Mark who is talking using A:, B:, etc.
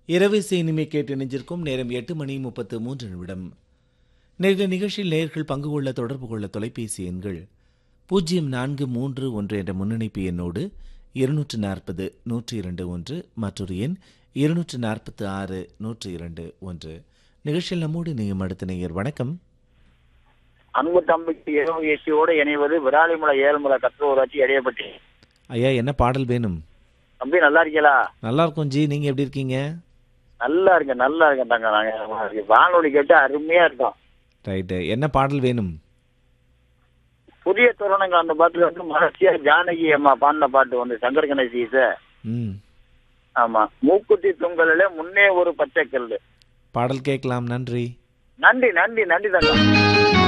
A: இரவு இனிமை கேட்டு இணைஞ்சிருக்கும் நேரம் எட்டு மணி முப்பத்து மூன்று நிமிடம் நேற்று நிகழ்ச்சியில் நேர்கள் பங்கு கொள்ள தொடர்பு கொள்ள தொலைபேசி எண்கள் பூஜ்ஜியம் நான்கு மூன்று ஒன்று என்ற முன்னணிப்பு எண்ணோடு இருநூற்று நாற்பது நூற்றி இரண்டு ஒன்று மற்றொரு எண் இருநூற்று நாற்பத்து ஆறு நூற்றி இரண்டு ஒன்று நிகழ்ச்சியில் நம்மோடு இணையும் அடுத்த நேயர் வணக்கம்
B: அன்பு தம்பிக்கு இரவு ஏசியோடு இணைவது விராலிமலை ஏழுமலை கற்றூராட்சி இடையப்பட்டி
A: ஐயா என்ன பாடல் வேணும்
B: தம்பி நல்லா இருக்கீங்களா
A: நல்லா இருக்கும் ஜி நீங்க எப்படி இருக்கீங்க
B: நல்லா இருங்க நல்லா இருக்கேன் தங்க நாங்க வானொலி கேட்டு அருமையா இருக்கோம்
A: ரைட்டு என்ன பாடல் வேணும்
B: புதிய தருணங்கள் அந்த பாட்டுல வந்து மகர்ஷியா ஜானகி அம்மா பாடின பாட்டு வந்து சங்கர் கணேசி சார்
A: ம்
B: ஆமா மூக்குத்தி துங்கலில முன்னே ஒரு பச்சை கல்லு
A: பாடல் கேட்கலாம் நன்றி
B: நன்றி நன்றி நன்றி தங்கம்